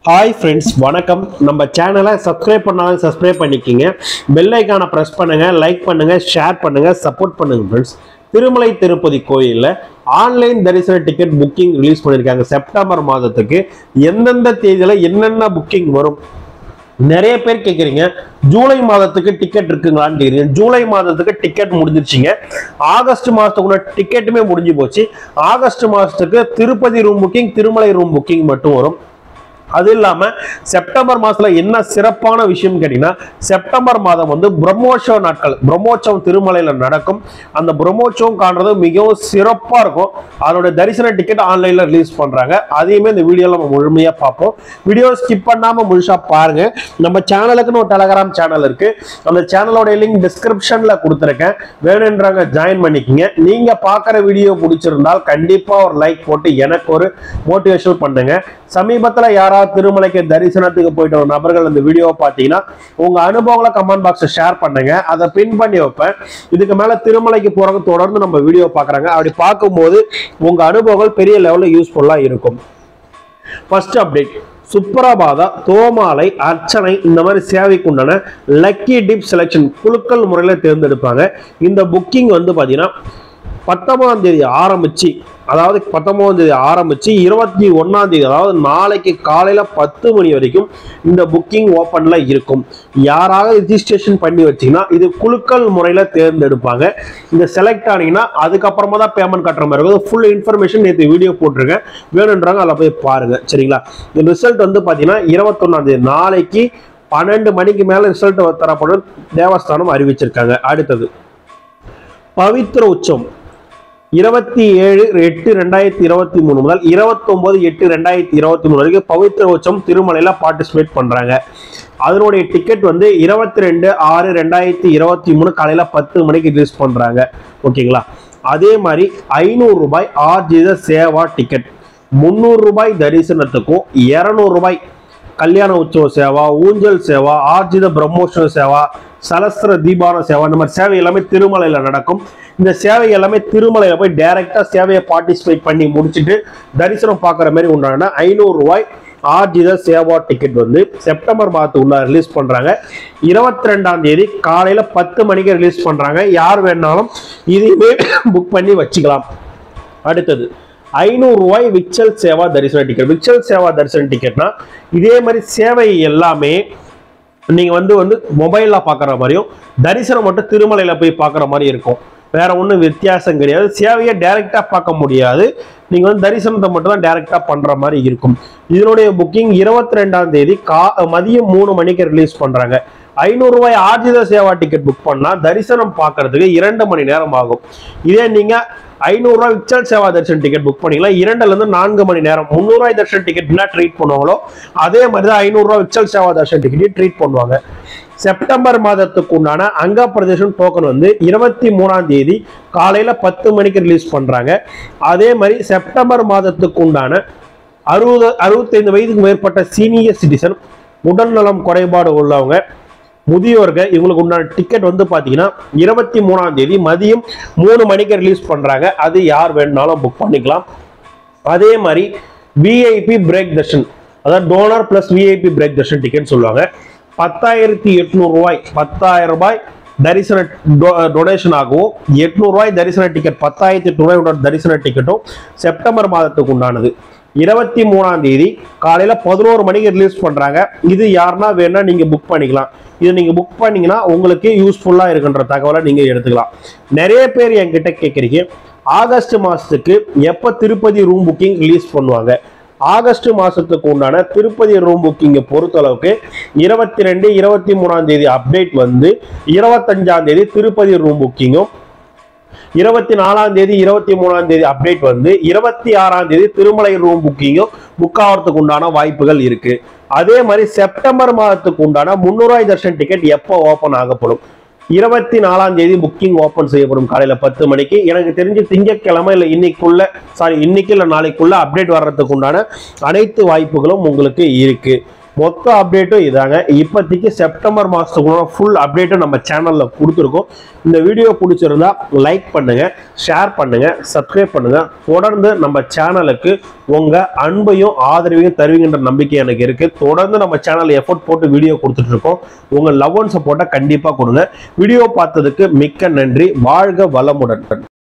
hi friends வணக்கம் நம்ம சேனலை சப்ஸ்கிரைப் பண்ணாலும் சப்ஸ்கிரைப் பண்ணிக்கிங்க பெல் ஐக்கானை ப்ரெஸ் பண்ணுங்க லைக் பண்ணுங்க ஷேர் பண்ணுங்க சப்போர்ட் பண்ணுங்க ஃப்ரெண்ட்ஸ் திருமலை திருப்பதி கோயிலில் ஆன்லைன் தரிசன டிக்கெட் புக்கிங் ரிலீஸ் பண்ணியிருக்காங்க செப்டம்பர் மாதத்துக்கு எந்தெந்த தேதியில் என்னென்ன புக்கிங் வரும் நிறைய பேர் கேட்குறீங்க ஜூலை மாதத்துக்கு டிக்கெட் இருக்குங்களான்னு கேக்குறீங்க ஜூலை மாதத்துக்கு டிக்கெட் முடிஞ்சிருச்சுங்க ஆகஸ்ட் மாதத்துக்குள்ள டிக்கெட்டுமே முடிஞ்சு போச்சு ஆகஸ்ட் மாதத்துக்கு Tirupati room booking Tirumala room booking மட்டும் வரும் அது இல்லாம செப்டம்பர் மாசத்துல என்ன சிறப்பான விஷயம் கேட்டீங்கன்னா செப்டம்பர் மாதம் வந்து பிரம்மோற்சவ நாட்கள் பிரம்மோற்சவம் திருமலையில நடக்கும் அந்த பிரம்மோற்சவம் காண்றது மிகவும் சிறப்பா இருக்கும் அதோட தரிசன டிக்கெட் ஆன்லைன்ல ரிலீஸ் பண்றாங்க அதையுமே இந்த வீடியோல நம்ம முழுமையா பார்ப்போம் வீடியோ ஸ்கிப் பண்ணாம முழுசா பாருங்க நம்ம சேனலுக்குன்னு ஒரு டெலகிராம் சேனல் இருக்கு அந்த சேனலோட லிங்க் டிஸ்கிரிப்ஷன்ல கொடுத்துருக்கேன் வேணுன்றவங்க ஜாயின் பண்ணிக்கங்க நீங்க பார்க்குற வீடியோ பிடிச்சிருந்தால் கண்டிப்பா ஒரு லைக் போட்டு எனக்கு ஒரு மோட்டிவேஷன் பண்ணுங்க சமீபத்துல யாராவது திருமலைக்கு தரிசனத்துக்கு போயிட்ட ஒரு நபர்கள் இந்த வீடியோவை பார்த்தீங்கன்னா உங்க அனுபவங்களை கமெண்ட் பாக்ஸ்ல ஷேர் பண்ணுங்க அதை பின் பண்ணி வைப்பேன் இதுக்கு மேல திருமலைக்கு போறவங்க தொடர்ந்து நம்ம வீடியோ பார்க்கறாங்க அப்படி பார்க்கும்போது உங்க அனுபவங்கள் பெரிய லெவலில் யூஸ்ஃபுல்லா இருக்கும் ஃபர்ஸ்ட் அப்டேட் சுப்ரபாதா தோமாலை அர்ச்சனை இந்த மாதிரி சேவைக்கு உண்டான லக்கி டிப் செலெக்ஷன் குலுக்கல் முறையில் தேர்ந்தெடுப்பாங்க இந்த புக்கிங் வந்து பார்த்தீங்கன்னா பத்தொன்பதாம் தேதி ஆரம்பிச்சு அதாவது பத்தொன்பதாம் தேதி ஆரம்பிச்சு இருபத்தி ஒன்னாம் தேதி அதாவது நாளைக்கு காலையில பத்து மணி வரைக்கும் இந்த புக்கிங் ஓப்பன்ல இருக்கும் யாராவது ரிஜிஸ்ட்ரேஷன் பண்ணி வச்சீங்கன்னா இது குலுக்கல் முறையில தேர்ந்தெடுப்பாங்க இந்த செலக்ட் ஆனீங்கன்னா அதுக்கப்புறமா தான் பேமெண்ட் கட்டுற மாதிரி இருக்கும் ஃபுல் இன்ஃபர்மேஷன் நேற்று வீடியோ போட்டிருக்கேன் வேணுன்றாங்க அதில் போய் பாருங்க சரிங்களா இந்த ரிசல்ட் வந்து பார்த்தீங்கன்னா இருபத்தொன்னாம் தேதி நாளைக்கு பன்னெண்டு மணிக்கு மேல ரிசல்ட் தரப்படும் தேவஸ்தானம் அறிவிச்சிருக்காங்க அடுத்தது பவித்ர உச்சம் இருபத்தி ஏழு எட்டு ரெண்டாயிரத்தி இருபத்தி மூணு முதல் இருபத்தொன்பது எட்டு ரெண்டாயிரத்தி இருபத்தி மூணு வரைக்கும் பவித்ர உச்சம் திருமலையில பார்ட்டிசிபேட் பண்றாங்க அதனுடைய டிக்கெட் வந்து இருபத்தி ரெண்டு ஆறு ரெண்டாயிரத்தி இருபத்தி மூணு காலையில பத்து மணிக்கு ரிலீஸ் பண்றாங்க ஓகேங்களா அதே மாதிரி ஐநூறு ரூபாய் ஆர்ஜித சேவா டிக்கெட் முந்நூறு ரூபாய் தரிசனத்துக்கும் இருநூறு ரூபாய் கல்யாண உற்சவ சேவா ஊஞ்சல் சேவா ஆர்ஜித பிரம்மோற்சவ சேவா சலஸ்திர தீபான சேவா இந்த மாதிரி சேவை எல்லாமே திருமலையில நடக்கும் இந்த சேவை எல்லாமே திருமலையில போய் டைரக்டா சேவையை பார்ட்டிசிபேட் பண்ணி முடிச்சுட்டு தரிசனம் பார்க்குற மாதிரி உண்டான ஐநூறு ரூபாய் ஆர்ஜித சேவா டிக்கெட் வந்து செப்டம்பர் மாதத்துக்குள்ள ரிலீஸ் பண்றாங்க இருபத்தி ரெண்டாம் தேதி காலையில பத்து மணிக்கு ரிலீஸ் பண்றாங்க யார் வேணாலும் இதையுமே புக் பண்ணி வச்சுக்கலாம் அடுத்தது ஐநூறு ரூபாய் விச்சல் சேவா தரிசன டிக்கெட் விச்சல் சேவா தரிசன டிக்கெட்னா இதே மாதிரி சேவை எல்லாமே நீங்க வந்து வந்து மொபைல்ல பார்க்குற மாதிரியும் தரிசனம் மட்டும் திருமலையில போய் பார்க்குற மாதிரி இருக்கும் வேற ஒன்றும் வித்தியாசம் கிடையாது சேவையை டைரக்டா பார்க்க முடியாது நீங்க வந்து தரிசனத்தை மட்டும் தான் டைரக்டா பண்ற மாதிரி இருக்கும் இதனுடைய புக்கிங் இருபத்தி ரெண்டாம் தேதி கா மதியம் மூணு மணிக்கு ரிலீஸ் பண்றாங்க ஐநூறு ரூபாய் ஆர்ஜித சேவா டிக்கெட் புக் பண்ணா தரிசனம் பார்க்கறதுக்கு இரண்டு மணி நேரம் ஆகும் இதே நீங்க ஐநூறு ரூபாய் விச்சல் சேவா தரிசன டிக்கெட் புக் பண்ணீங்களா இரண்டுல இருந்து நான்கு மணி நேரம் முந்நூறு ரூபாய் தரிசன டிக்கெட் என்ன ட்ரீட் பண்ணுவாங்களோ அதே மாதிரி தான் ஐநூறு ரூபாய் விச்சல் சேவா தரிசன டிக்கெட் ட்ரீட் பண்ணுவாங்க செப்டம்பர் மாதத்துக்கு உண்டான அங்க பிரதேசம் டோக்கன் வந்து இருபத்தி மூணாம் தேதி காலையில பத்து மணிக்கு ரிலீஸ் பண்றாங்க அதே மாதிரி செப்டம்பர் மாதத்துக்கு உண்டான அறுபது அறுபத்தைந்து வயதுக்கு மேற்பட்ட சீனியர் சிட்டிசன் உடல்நலம் குறைபாடு உள்ளவங்க முதியோர்கள் இவங்களுக்கு உண்டான டிக்கெட் வந்து பாத்தீங்கன்னா இருபத்தி மூணாம் தேதி மதியம் மூணு மணிக்கு ரிலீஸ் பண்றாங்க அது யார் வேணும்னாலும் புக் பண்ணிக்கலாம் அதே மாதிரி விஐபி பிரேக் தர்ஷன் அதாவது donor plus VIP break darshan ticket சொல்லுவாங்க பத்தாயிரத்தி எட்நூறு ரூபாய் பத்தாயிரம் ரூபாய் தரிசன டொனேஷன் ஆகவும் எட்நூறு ரூபாய் தரிசன டிக்கெட் பத்தாயிரத்தி எட்நூறு ரூபாய் தரிசன டிக்கெட்டும் செப்டம்பர் மாதத்துக்கு உண்டானது இருபத்தி மூணாம் தேதி காலையில பதினோரு மணிக்கு ரிலீஸ் பண்றாங்க இது யாருன்னா வேணா நீங்க புக் பண்ணிக்கலாம் இது நீங்க புக் பண்ணீங்கன்னா உங்களுக்கு யூஸ்ஃபுல்லா இருக்குன்ற தகவலை நீங்க எடுத்துக்கலாம் நிறைய பேர் என்கிட்ட கேட்குறீங்க ஆகஸ்ட் மாசத்துக்கு எப்ப திருப்பதி ரூம் புக்கிங் ரிலீஸ் பண்ணுவாங்க ஆகஸ்ட் மாசத்துக்கு உண்டான திருப்பதி ரூம் புக்கிங்கை பொறுத்தளவுக்கு இருபத்தி ரெண்டு இருபத்தி மூணாம் தேதி அப்டேட் வந்து இருபத்தஞ்சாம் தேதி திருப்பதி ரூம் புக்கிங்கும் இருபத்தி நாலாம் தேதி இருபத்தி மூணாம் தேதி அப்டேட் வந்து இருபத்தி ஆறாம் தேதி திருமலை ரூம் புக்கிங்கும் புக் ஆகிறதுக்கு உண்டான வாய்ப்புகள் இருக்கு அதே மாதிரி செப்டம்பர் மாதத்துக்கு உண்டான முன்னூறாய் தர்ஷன் டிக்கெட் எப்போ ஓப்பன் ஆகப்படும் இருபத்தி நாலாம் தேதி புக்கிங் ஓப்பன் செய்யப்படும் காலையில பத்து மணிக்கு எனக்கு தெரிஞ்சு திங்கட்கிழமை இல்லை இன்னைக்குள்ள சாரி இன்னைக்கு இல்லை நாளைக்குள்ள அப்டேட் வர்றதுக்கு உண்டான அனைத்து வாய்ப்புகளும் உங்களுக்கு இருக்கு மொத்த அப்டேட்டும் இதாங்க இப்போதைக்கு செப்டம்பர் மாதத்துக்குள்ள ஃபுல் அப்டேட்டும் நம்ம சேனலில் கொடுத்துருக்கோம் இந்த வீடியோ பிடிச்சிருந்தா லைக் பண்ணுங்க ஷேர் பண்ணுங்க சப்ஸ்கிரைப் பண்ணுங்க தொடர்ந்து நம்ம சேனலுக்கு உங்க அன்பையும் ஆதரவையும் தருவீங்கன்ற நம்பிக்கை எனக்கு இருக்கு தொடர்ந்து நம்ம சேனல் எஃபோர்ட் போட்டு வீடியோ கொடுத்துட்டு இருக்கோம் உங்க லவ் அண்ட் சப்போர்ட்டை கண்டிப்பா கொடுங்க வீடியோ பார்த்ததுக்கு மிக்க நன்றி வாழ்க வளமுடன்